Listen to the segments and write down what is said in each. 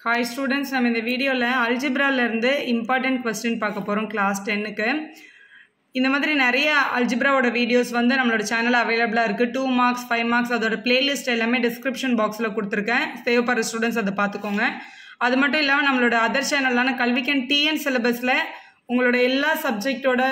hi students நம்ம இந்த வீடியோவில் அல்ஜிப்ராலேருந்து இம்பார்ட்டன்ட் கொஸ்டின் பார்க்க போகிறோம் கிளாஸ் டென்னுக்கு இந்த மாதிரி நிறைய அல்ஜிப்ராவோட வீடியோஸ் வந்து நம்மளோட சேனல் அவைலபிளாக இருக்குது டூ மார்க்ஸ் ஃபைவ் மார்க்ஸ் அதோட பிளேலிஸ்ட் எல்லாமே டிஸ்கிரிப்ஷன் பாக்ஸில் கொடுத்துருக்கேன் தேவைப்படுற ஸ்டூடெண்ட்ஸ் அதை பார்த்துக்கோங்க அது மட்டும் இல்லாமல் நம்மளோட அதர் சேனலான கல்விக்கன் டிஎன் சிலபஸில் உங்களோட எல்லா சப்ஜெக்டோட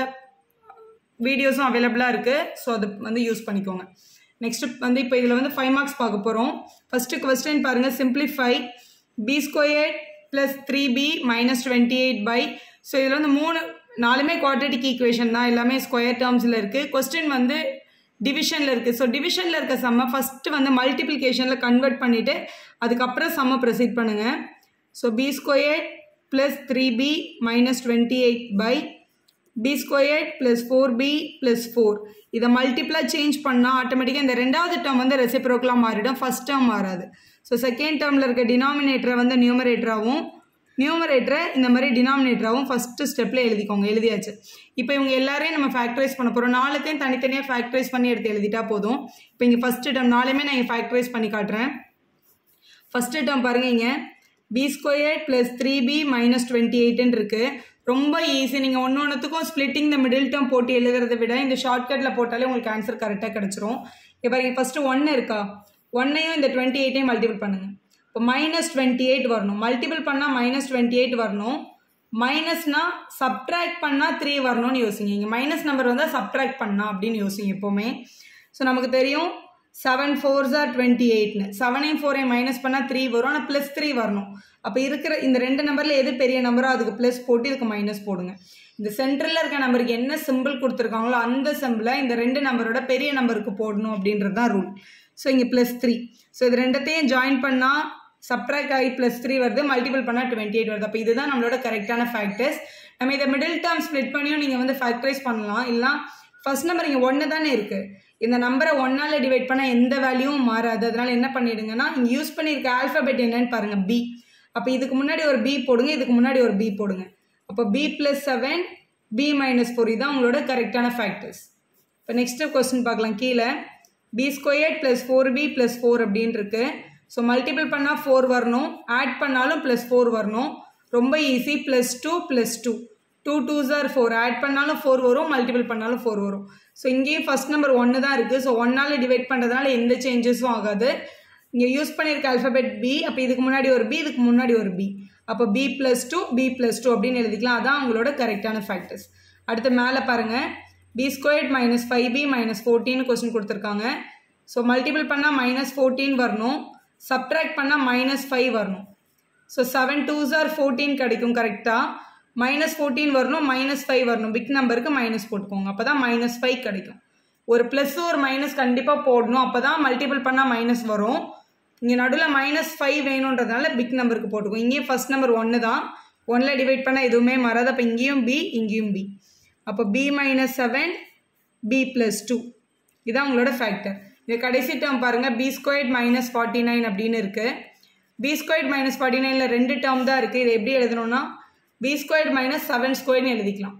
வீடியோஸும் அவைலபிளாக இருக்குது ஸோ அது வந்து யூஸ் பண்ணிக்கோங்க நெக்ஸ்ட் வந்து இப்போ இதில் வந்து ஃபைவ் மார்க்ஸ் பார்க்க போகிறோம் ஃபஸ்ட்டு கொஸ்டின் பாருங்கள் simplify p square plus three p minus twenty eight by so இதில் வந்து மூணு நாலுமே குவாட்ரட்டிக் ஈக்குவேஷன் தான் எல்லாமே ஸ்கொயர் டேர்ம்ஸில் இருக்குது கொஸ்டின் வந்து டிவிஷனில் இருக்குது ஸோ டிவிஷனில் இருக்க சம்மை ஃபஸ்ட்டு வந்து மல்டிப்ளிகேஷனில் கன்வெர்ட் பண்ணிவிட்டு அதுக்கப்புறம் சம்மை ப்ரொசீட் பண்ணுங்கள் so p square plus three p minus twenty eight by p squared plus four p plus four இதை மல்டிப்ளாக சேஞ்ச் பண்ணால் ஆட்டோமேட்டிக்காக இந்த ரெண்டாவது டேர்ம் வந்து ரெசிப்ரோக்கலாக மாறிடும் ஃபஸ்ட் டேர்ம் மாறாது ஸோ செகண்ட் டேர்மில் இருக்க டினாமினேட்டரை வந்து நியூமரேட்டராகவும் நியூமரேட்டரை இந்த மாதிரி டினாமினேட்டராகவும் ஃபஸ்ட்டு ஸ்டெப்பில் எழுதிக்கோங்க எழுதியாச்சு இப்போ இவங்க எல்லாரையும் நம்ம ஃபேக்டரைஸ் பண்ண போகிறோம் நாலுத்தையும் தனித்தனியாக ஃபேக்டரைஸ் பண்ணி எடுத்து எழுதிட்டா போதும் இப்போ இங்கே ஃபஸ்ட்டு டேர்ம் நாலுமே நான் இங்கே ஃபேக்டரைஸ் பண்ணி காட்டுறேன் ஃபஸ்ட்டு டேர்ம் பாருங்க இங்கே p square plus three p minus twenty எயிட்டுன்னு இருக்குது ரொம்ப ஈஸி நீங்கள் ஒன்று ஒன்றுத்துக்கும் ஸ்ப்ளிட்டிங் த மிடில் டேர்ம் போட்டு எழுதுறதை விட இந்த ஷார்ட்கட்டில் போட்டாலே உங்களுக்கு ஆன்சர் கரெக்டாக கிடச்சிரும் இப்போ பாருங்க ஃபஸ்ட்டு ஒன்று இருக்கா ஒன்னையும் இந்த டுவெண்ட்டி எயிட்டையும் மல்டிபிள் பண்ணுங்கள் இப்போ மைனஸ் டுவெண்ட்டி எயிட் வரணும் மல்டிபிள் பண்ணால் மைனஸ் டுவெண்ட்டி எயிட் வரணும் மைனஸ்னா சப்ட்ராக்ட் பண்ணால் த்ரீ வரணும்னு யோசிங்க இங்கே மைனஸ் நம்பர் வந்தால் சப்ட்ராக்ட் பண்ணா அப்படின்னு யோசிங்க எப்போவுமே ஸோ நமக்கு தெரியும் செவன் ஃபோர்ஸ் ஆர் டுவெண்ட்டி எயிட்னு செவனையும் ஃபோரையும் மைனஸ் பண்ணால் த்ரீ வரும் ஆனால் ப்ளஸ் த்ரீ வரணும் அப்போ இருக்கிற இந்த ரெண்டு நம்பரில் எது பெரிய நம்பரோ அதுக்கு ப்ளஸ் போட்டு இதுக்கு மைனஸ் போடுங்க இந்த சென்டரில் இருக்க நம்பருக்கு என்ன சிம்பிள் கொடுத்துருக்காங்களோ அந்த சிம்பிளை இந்த ரெண்டு நம்பரோட பெரிய நம்பருக்கு போடணும் அப்படின்றது தான் ரூல் ஸோ இங்கே ப்ளஸ் த்ரீ ஸோ இது ரெண்டத்தையும் ஜாயின் பண்ணால் சப்ட்ராக்ட் ஆகி ப்ளஸ் த்ரீ வருது மல்டிபிள் பண்ணால் டுவெண்ட்டி எயிட் வருது அப்போ இதுதான் நம்மளோட கரெக்டான ஃபேக்டர்ஸ் நம்ம இதை மிடில் டேர்ம் ஸ்ப்ளிட் பண்ணியும் நீங்கள் வந்து ஃபேக்டரைஸ் பண்ணலாம் இல்லை ஃபர்ஸ்ட் நம்பர் இங்கே ஒன்று தானே இருக்குது இந்த நம்பரை ஒன்னால் டிவைட் பண்ணால் எந்த வேல்யூவும் மாறாது அதனால் என்ன பண்ணிடுங்கன்னா இங்கே யூஸ் பண்ணியிருக்க ஆல்ஃபபெட் என்னன்னு பாருங்கள் பி அப்போ இதுக்கு முன்னாடி ஒரு பி போடுங்க இதுக்கு முன்னாடி ஒரு பி போடுங்க அப்போ p plus seven p minus four இதுதான் உங்களோட கரெக்டான ஃபேக்டர்ஸ் இப்போ நெக்ஸ்ட் கொஸ்டின் பார்க்கலாம் கீழே p square plus four p plus four அப்படின்னு இருக்கு ஸோ மல்டிபிள் பண்ணால் ஃபோர் வரணும் ஆட் பண்ணாலும் ப்ளஸ் ஃபோர் வரணும் ரொம்ப easy plus two plus two two two are four add பண்ணாலும் ஃபோர் வரும் மல்டிபிள் பண்ணாலும் ஃபோர் வரும் ஸோ இங்கேயும் ஃபஸ்ட் நம்பர் ஒன்று தான் இருக்குது ஸோ ஒன்னால் டிவைட் பண்ணுறதுனால எந்த சேஞ்சஸும் ஆகாது இங்கே யூஸ் பண்ணியிருக்க அல்ஃபபெட் பி அப்போ இதுக்கு முன்னாடி ஒரு பி இதுக்கு முன்னாடி ஒரு பி அப்போ p plus two p plus two அப்படின்னு எழுதிக்கலாம் அதான் உங்களோட கரெக்டான ஃபேக்டர்ஸ் அடுத்து மேலே பாருங்கள் p squared minus five p minus fourteen question கொடுத்துருக்காங்க ஸோ மல்டிபிள் பண்ணால் மைனஸ் ஃபோர்டீன் வரணும் சப்ட்ராக்ட் பண்ணால் மைனஸ் ஃபைவ் வரணும் so seven two are fourteen கிடைக்கும் கரெக்டாக மைனஸ் ஃபோர்டீன் வரணும் மைனஸ் ஃபைவ் வரணும் பிக் நம்பருக்கு மைனஸ் போட்டுக்கோங்க அப்போ தான் மைனஸ் ஃபைவ் கிடைக்கும் ஒரு ப்ளஸ் ஒரு மைனஸ் கண்டிப்பாக போடணும் அப்போ தான் மல்டிபிள் பண்ணால் மைனஸ் வரும் இங்கே நடுவில் மைனஸ் ஃபைவ் வேணுன்றதுனால பிக் நம்பருக்கு போட்டுக்கோங்க இங்கேயும் ஃபஸ்ட் நம்பர் ஒன்று தான் ஒன்னில் டிவைட் பண்ணால் எதுவுமே மாறாது அப்போ இங்கேயும் பி இங்கேயும் பி அப்போ p minus seven p plus two இதான் உங்களோட ஃபேக்டர் இது கடைசி டேர்ம் பாருங்கள் p squared minus forty nine அப்படின்னு இருக்குது பி ஸ்கொயர்ட் மைனஸ் ஃபார்ட்டி நைனில் ரெண்டு டேர்ம் தான் இருக்குது இதை எப்படி எழுதணும்னா பி ஸ்கொயர்ட் மைனஸ் செவன் ஸ்கொயர்னு எழுதிக்கலாம்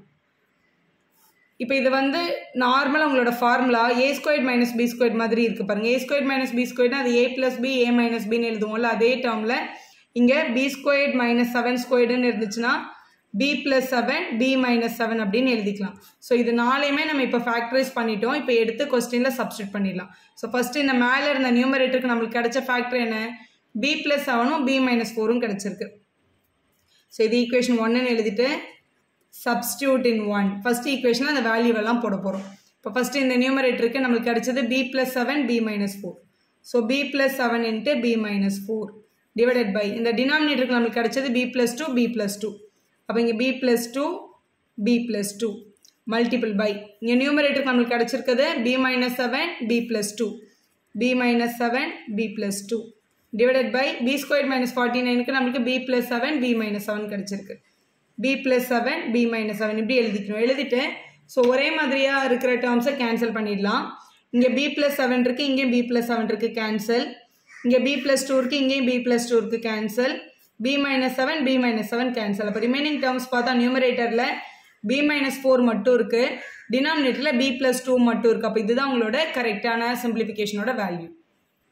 இப்போ இது வந்து நார்மலாக உங்களோட formula a squared minus b squared மாதிரி இருக்குது பாருங்கள் ஏ ஸ்கொயர்ட் மைனஸ் பி ஸ்கொயர்ட்னா அது a plus b a minus பின்னு எழுதுவோம்ல அதே டேர்மில் இங்கே பி ஸ்கொயர்ட் மைனஸ் செவன் ஸ்கொயர்டுன்னு இருந்துச்சுன்னா p plus seven p minus seven அப்படின்னு எழுதிக்கலாம் ஸோ இது நாளையுமே நம்ம இப்போ ஃபேக்டரைஸ் பண்ணிட்டோம் இப்போ எடுத்து கொஸ்டினில் சப்ஸ்டியூட் பண்ணிடலாம் ஸோ ஃபஸ்ட்டு இந்த மேலே இருந்த நியூமரேட்டருக்கு நம்மளுக்கு கிடைச்ச ஃபேக்டர் என்ன பி ப்ளஸ் செவனும் பி மைனஸ் ஃபோரும் கிடச்சிருக்கு ஸோ இது ஈக்குவேஷன் ஒன்னுன்னு எழுதிட்டு சப்ஸ்டியூட் இன் ஒன் ஃபஸ்ட் ஈக்குவேஷனில் அந்த வேல்யூவெல்லாம் போட போகிறோம் இப்போ ஃபஸ்ட்டு இந்த நியூமரேட்டருக்கு நம்மளுக்கு கிடைச்சது p plus seven p minus four so p plus seven into p minus four divided by இந்த டினாமினேட்டருக்கு நம்மளுக்கு கிடைச்சது p plus two p plus two அப்போ இங்கே p plus two p plus two multiple by இங்கே நியூமரேட்டருக்கு நம்மளுக்கு கிடச்சிருக்குது p minus seven p plus two p minus seven p plus two divided by p square minus forty நைனுக்கு நம்மளுக்கு p plus seven p minus seven கிடச்சிருக்கு p plus seven p minus seven இப்படி எழுதிக்கணும் எழுதிட்டு ஸோ ஒரே மாதிரியாக இருக்கிற டேர்ம்ஸை cancel பண்ணிடலாம் இங்கே பி ப்ளஸ் செவன் இருக்குது இங்கேயும் பி ப்ளஸ் செவன் இருக்குது கேன்சல் இங்கே பி ப்ளஸ் டூ இருக்குது இங்கேயும் பி ப்ளஸ் டூ இருக்குது cancel p minus seven p minus seven cancel அப்போ ரிமைனிங் டேர்ம்ஸ் பார்த்தா நியூமரேட்டரில் பி மைனஸ் ஃபோர் மட்டும் இருக்குது டினாமினேட்டரில் பி ப்ளஸ் டூ மட்டும் இருக்குது அப்போ இதுதான் உங்களோட கரெக்டான சிம்பிளிஃபிகேஷனோட வேல்யூ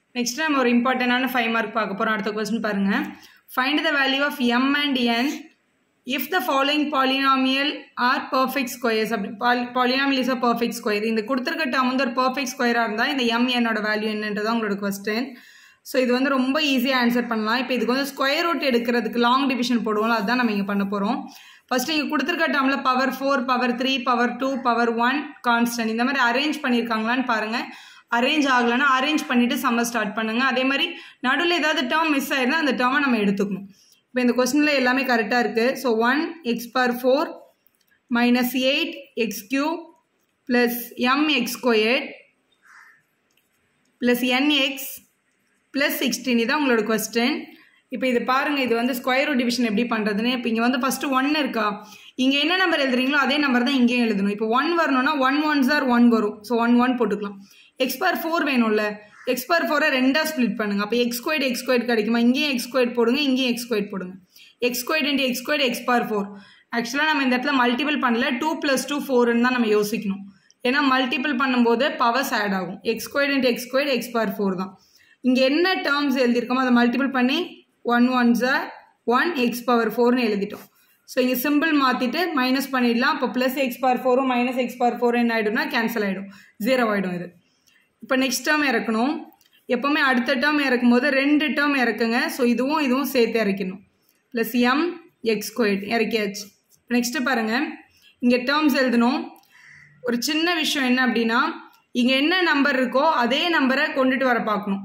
நெக்ஸ்ட் நம்ம ஒரு இம்பார்ட்டண்டான ஃபைவ் மார்க் பார்க்க போகிறோம் அடுத்த கொஸ்டின் பாருங்கள் find the value of m and n if the following polynomial are perfect squares அப்படி poly polynomial is a perfect square இந்த கொடுத்துருக்க டேர்ம் வந்து ஒரு பர்ஃபெக்ட் ஸ்கொயராக இருந்தால் இந்த எம் என்னோட வேல்யூ என்னன்றது உங்களோட கொஸ்டின் ஸோ இது வந்து ரொம்ப ஈஸியாக ஆன்சர் பண்ணலாம் இப்போ இதுக்கு வந்து ஸ்கொயர் ரூட் எடுக்கிறதுக்கு லாங் டிவிஷன் போடுவோம்ல அதுதான் நம்ம இங்கே பண்ண போகிறோம் ஃபஸ்ட்டு இங்கே கொடுத்துருக்க டேர்மில் power four power three power two power one constant இந்த மாதிரி அரேஞ்ச் பண்ணியிருக்காங்களான்னு பாருங்கள் அரேஞ்ச் ஆகலைன்னா அரேஞ்ச் பண்ணிவிட்டு சம்மர் ஸ்டார்ட் பண்ணுங்கள் அதே மாதிரி நடுவில் ஏதாவது டேர்ம் மிஸ் ஆயிருந்தா அந்த டேர்மை நம்ம எடுத்துக்கணும் இப்போ இந்த கொஸ்டினில் எல்லாமே கரெக்டாக இருக்குது so one x power four minus eight x cube plus m x squared plus n x plus sixteen இதான் உங்களோட கொஸ்டின் இப்போ இது பாருங்கள் இது வந்து ஸ்கொயர் ரூட் டிவிஷன் எப்படி பண்ணுறதுன்னு இப்போ இங்கே வந்து ஃபஸ்ட்டு ஒன் இருக்கா இங்கே என்ன நம்பர் எழுதுறீங்களோ அதே நம்பர் தான் இங்கேயும் எழுதணும் இப்போ ஒன் வரணும்னா ஒன் ஒன் சார் ஒன் வரும் ஸோ ஒன் ஒன் போட்டுக்கலாம் எக்ஸ் பார் ஃபோர் வேணும்ல எக்ஸ் பார் ஃபோரை ரெண்டாக ஸ்ப்ளிட் பண்ணுங்கள் அப்போ எக்ஸ் ஸ்கொயர்ட் எக்ஸ் ஸ்கொயர்ட் கிடைக்குமா இங்கேயும் எக்ஸ் ஸ்கொயர்ட் போடுங்க இங்கேயும் எக்ஸ் ஸ்கொயர்ட் போடுங்க x squared into x squared x power four ஆக்சுவலாக நம்ம இந்த இடத்துல மல்டிபிள் பண்ணல டூ ப்ளஸ் டூ ஃபோர்னு தான் நம்ம யோசிக்கணும் ஏன்னா மல்டிபிள் பண்ணும்போது பவர்ஸ் ஆட் ஆகும் x squared into x squared x power four தான் இங்கே என்ன டேர்ம்ஸ் எழுதியிருக்கோமோ அதை மல்டிபிள் பண்ணி one one are one x power ஃபோர்னு எழுதிட்டோம் ஸோ இங்கே சிம்பிள் மாற்றிட்டு மைனஸ் பண்ணிடலாம் அப்போ ப்ளஸ் எக்ஸ் பார் ஃபோரும் மைனஸ் எக்ஸ் பார் ஃபோர் என்ன ஆகிடும்னா கேன்சல் ஆகிடும் ஜீரோ ஆகிடும் இது இப்போ நெக்ஸ்ட் டேர்ம் இறக்கணும் எப்போவுமே அடுத்த டேர்ம் இறக்கும் போது ரெண்டு டேர்ம் இறக்குங்க ஸோ இதுவும் இதுவும் சேர்த்து இறக்கணும் ப்ளஸ் எம் எக்ஸ் ஸ்கொயர்ட் இறக்கியாச்சு நெக்ஸ்ட்டு பாருங்கள் இங்கே டேர்ம்ஸ் எழுதணும் ஒரு சின்ன விஷயம் என்ன அப்படின்னா இங்கே என்ன நம்பர் இருக்கோ அதே நம்பரை கொண்டுட்டு வர பார்க்கணும்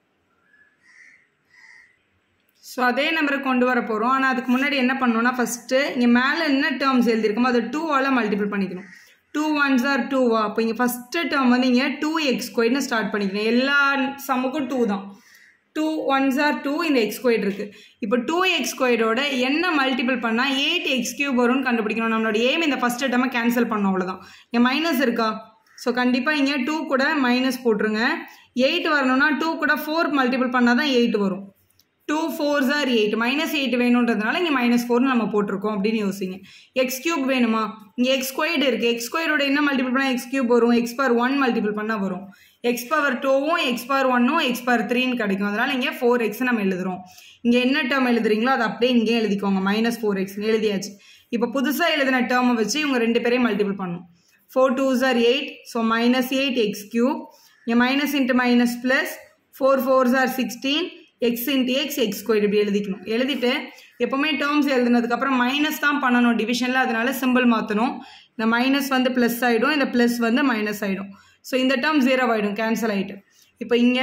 ஸோ அதே நம்பரை கொண்டு வர போகிறோம் ஆனால் அதுக்கு முன்னாடி என்ன பண்ணணும்னா ஃபஸ்ட்டு இங்கே மேலே என்ன டேர்ம்ஸ் எழுதியிருக்கோமோ அதை டூவால் மல்டிபிள் பண்ணிக்கணும் டூ ஒன்ஸ் ஆர் டூவா அப்போ இங்கே ஃபஸ்ட்டு டேர்ம் வந்து இங்கே டூ எக்ஸ் ஸ்கொயர்னு ஸ்டார்ட் பண்ணிக்கணும் எல்லா சம்முக்கும் டூ தான் டூ ஒன்ஸ் ஆர் டூ இந்த எக்ஸ் ஸ்கொயர் இருக்குது இப்போ டூ எக்ஸ் ஸ்கொயரோட என்ன மல்டிபிள் பண்ணால் எயிட் எக்ஸ் கியூப் வரும்னு கண்டுபிடிக்கணும் நம்மளோட ஏம் இந்த ஃபஸ்ட்டு டேர்மை கேன்சல் பண்ணோம் அவ்வளோதான் இங்கே மைனஸ் இருக்கா ஸோ கண்டிப்பாக இங்கே டூ கூட மைனஸ் போட்டுருங்க எயிட் வரணும்னா டூ கூட ஃபோர் மல்டிபிள் பண்ணால் தான் எயிட் வரும் two fours are eight minus eight வேணுன்றதுனால இங்கே மைனஸ் ஃபோர்னு நம்ம போட்டிருக்கோம் அப்படின்னு யோசிங்க எக்ஸ் கியூப் வேணுமா இங்கே எக்ஸ் ஸ்கொயர்டு இருக்குது எக்ஸ் ஸ்கொயரோட என்ன மல்டிபிள் பண்ணால் எக்ஸ் கியூப் வரும் எக்ஸ் பவர் ஒன் மல்டிபிள் பண்ணால் வரும் எக்ஸ் பவர் டூவும் எக்ஸ் பவர் ஒன்னும் எக்ஸ் பவர் த்ரீன்னு கிடைக்கும் அதனால் இங்கே ஃபோர் எக்ஸ் நம்ம எழுதுறோம் இங்கே என்ன டேர்ம் எழுதுறீங்களோ அதை அப்படியே இங்கே எழுதிக்கோங்க மைனஸ் ஃபோர் எக்ஸ்னு எழுதியாச்சு இப்போ புதுசாக எழுதின டேர்மை வச்சு இவங்க ரெண்டு பேரையும் மல்டிபிள் பண்ணும் four twos are eight so minus eight x cube இங்கே minus into minus plus four fours are sixteen x into x x square இப்படி எழுதிக்கணும் எழுதிட்டு எப்போவுமே டேர்ம்ஸ் எழுதுனதுக்கப்புறம் மைனஸ் தான் பண்ணணும் டிவிஷனில் அதனால சிம்பிள் மாற்றணும் இந்த மைனஸ் வந்து ப்ளஸ் ஆகிடும் இந்த ப்ளஸ் வந்து மைனஸ் ஆகிடும் ஸோ இந்த டேர்ம் ஜீரோ ஆகிடும் கேன்சல் ஆகிட்டு இப்போ இங்கே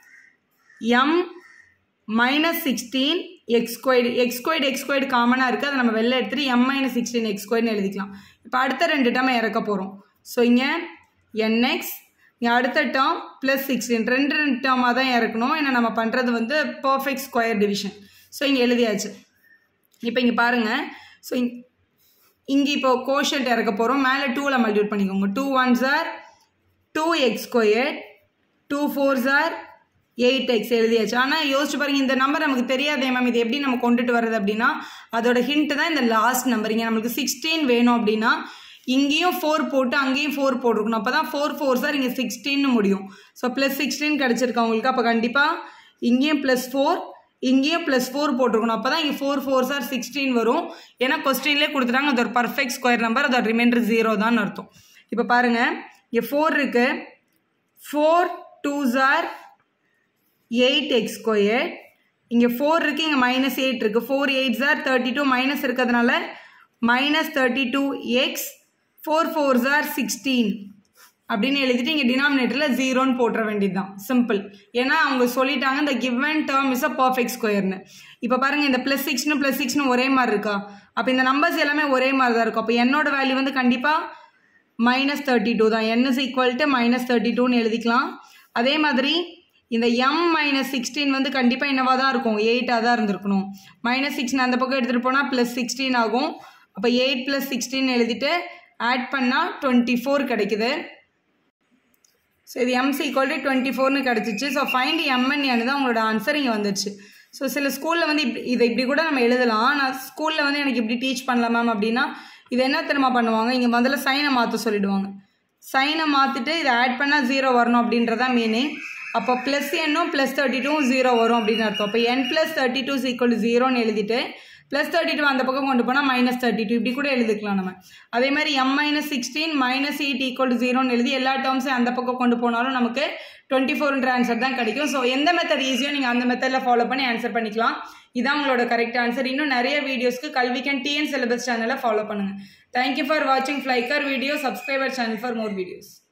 m minus sixteen x squared x squared x squared காமனாக இருக்குது அதை நம்ம வெளில எடுத்துகிட்டு எம் மைனஸ் சிக்ஸ்டீன் எக்ஸ் ஸ்கொயர்னு எழுதிக்கலாம் இப்போ அடுத்த ரெண்டு டேர்மை இறக்க போகிறோம் ஸோ இங்கே என்எக்ஸ் இங்கே அடுத்த டேர்ம் ப்ளஸ் சிக்ஸ்டீன் ரெண்டு ரெண்டு டேர்மாக தான் இறக்கணும் ஏன்னா நம்ம பண்ணுறது வந்து பர்ஃபெக்ட் ஸ்கொயர் டிவிஷன் ஸோ இங்கே எழுதியாச்சு இப்போ இங்கே பாருங்கள் ஸோ இங்கே இப்போ கோஷன்ட் இறக்க போகிறோம் மேலே டூவில் மல்டிபிள் பண்ணிக்கோங்க two ones are two x square two fours are eight x எழுதியாச்சு ஆனால் யோசிச்சு பாருங்க இந்த நம்பர் நமக்கு தெரியாதே மேம் இது எப்படி நம்ம கொண்டுட்டு வர்றது அப்படின்னா அதோட ஹிண்ட் தான் இந்த லாஸ்ட் நம்பர் இங்கே நம்மளுக்கு சிக்ஸ்டீன் வேணும் அப்படின்னா இங்கேயும் ஃபோர் போட்டு அங்கேயும் ஃபோர் போட்டிருக்கணும் அப்போ தான் ஃபோர் ஃபோர் சார் இங்கே சிக்ஸ்டீன்னு முடியும் ஸோ ப்ளஸ் சிக்ஸ்டீன் கிடச்சிருக்கு அவங்களுக்கு அப்போ கண்டிப்பாக இங்கேயும் ப்ளஸ் ஃபோர் இங்கேயும் ப்ளஸ் ஃபோர் போட்டிருக்கணும் அப்போ தான் இங்கே ஃபோர் ஃபோர் சார் சிக்ஸ்டீன் வரும் ஏன்னா கொஸ்டின்லேயே கொடுத்துட்டாங்க அது ஒரு பர்ஃபெக்ட் ஸ்கொயர் நம்பர் அதோட ரிமைண்டர் ஜீரோ தான் அர்த்தம் இப்போ பாருங்கள் இங்கே ஃபோர் இருக்குது four two are eight x square இங்கே ஃபோர் இருக்குது இங்கே மைனஸ் எயிட் இருக்குது four eight are thirty two minus இருக்கிறதுனால minus thirty two x four four are sixteen அப்படின்னு எழுதிட்டு இங்கே டினாமினேட்டரில் ஜீரோன்னு போட்டுற வேண்டியது தான் சிம்பிள் ஏன்னா அவங்க சொல்லிட்டாங்க இந்த given term is a perfect ஸ்கொயர்னு இப்போ பாருங்கள் இந்த ப்ளஸ் சிக்ஸ்னு ப்ளஸ் சிக்ஸ்னு ஒரே மாதிரி இருக்கா அப்போ இந்த நம்பர்ஸ் எல்லாமே ஒரே மாதிரி தான் இருக்கும் அப்போ என்னோட வேல்யூ வந்து கண்டிப்பாக மைனஸ் தேர்ட்டி டூ தான் n is equal to minus thirty டூன்னு எழுதிக்கலாம் அதே மாதிரி இந்த எம் மைனஸ் சிக்ஸ்டீன் வந்து கண்டிப்பாக என்னவாக தான் இருக்கும் எயிட்டாக தான் இருந்திருக்கணும் மைனஸ் சிக்ஸ்டின் அந்த பக்கம் எடுத்துகிட்டு போனால் ப்ளஸ் சிக்ஸ்டீன் ஆகும் அப்போ எயிட் ப்ளஸ் சிக்ஸ்டீன் எழுதிட்டு ஆட் பண்ணால் டுவெண்ட்டி ஃபோர் கிடைக்குது ஸோ இது எம்சி ஈக்குவல் டு டுவெண்ட்டி ஃபோர்னு கிடச்சிச்சு ஸோ ஃபைண்ட் எம்என் தான் உங்களோட ஆன்சர் இங்கே வந்துச்சு ஸோ சில ஸ்கூலில் வந்து இப்படி இதை இப்படி கூட நம்ம எழுதலாம் நான் ஸ்கூலில் வந்து எனக்கு இப்படி டீச் பண்ணலாம் மேம் அப்படின்னா இது என்ன தெரியுமா பண்ணுவாங்க இங்கே முதல்ல சைனை மாற்ற சொல்லிடுவாங்க சைனை மாற்றிட்டு இதை ஆட் பண்ணால் ஜீரோ வரணும் அப்படின்றதான் மீனிங் அப்போ ப்ளஸ் என்னும் ப்ளஸ் தேர்ட்டி டூ ஜீரோ வரும் அப்படின்னு அர்த்தம் அப்போ n plus thirty two equal ஜீரோன்னு எழுதிட்டு ப்ளஸ் தேர்ட்டி டூ அந்த பக்கம் கொண்டு போனால் மைனஸ் தேர்ட்டி டூ இப்படி கூட எழுதிக்கலாம் நம்ம அதே மாதிரி m minus sixteen minus eight equal to ஜீரோன்னு எழுதி எல்லா டேர்ம்ஸையும் அந்த பக்கம் கொண்டு போனாலும் நமக்கு டுவெண்ட்டி ஃபோர்ன்ற ஆன்சர் தான் கிடைக்கும் ஸோ எந்த மெத்தட் ஈஸியோ நீங்கள் அந்த மெத்தடில் ஃபாலோ பண்ணி ஆன்சர் பண்ணிக்கலாம் இதான் உங்களோட கரெக்ட் ஆன்சர் இன்னும் நிறைய வீடியோஸ்க்கு கல்விக்கன் டிஎன் சிலபஸ் சேனலை ஃபாலோ பண்ணுங்கள் தேங்க்யூ ஃபார் வாட்சிங் ஃப்ளைக்கர் video subscriber channel for more videos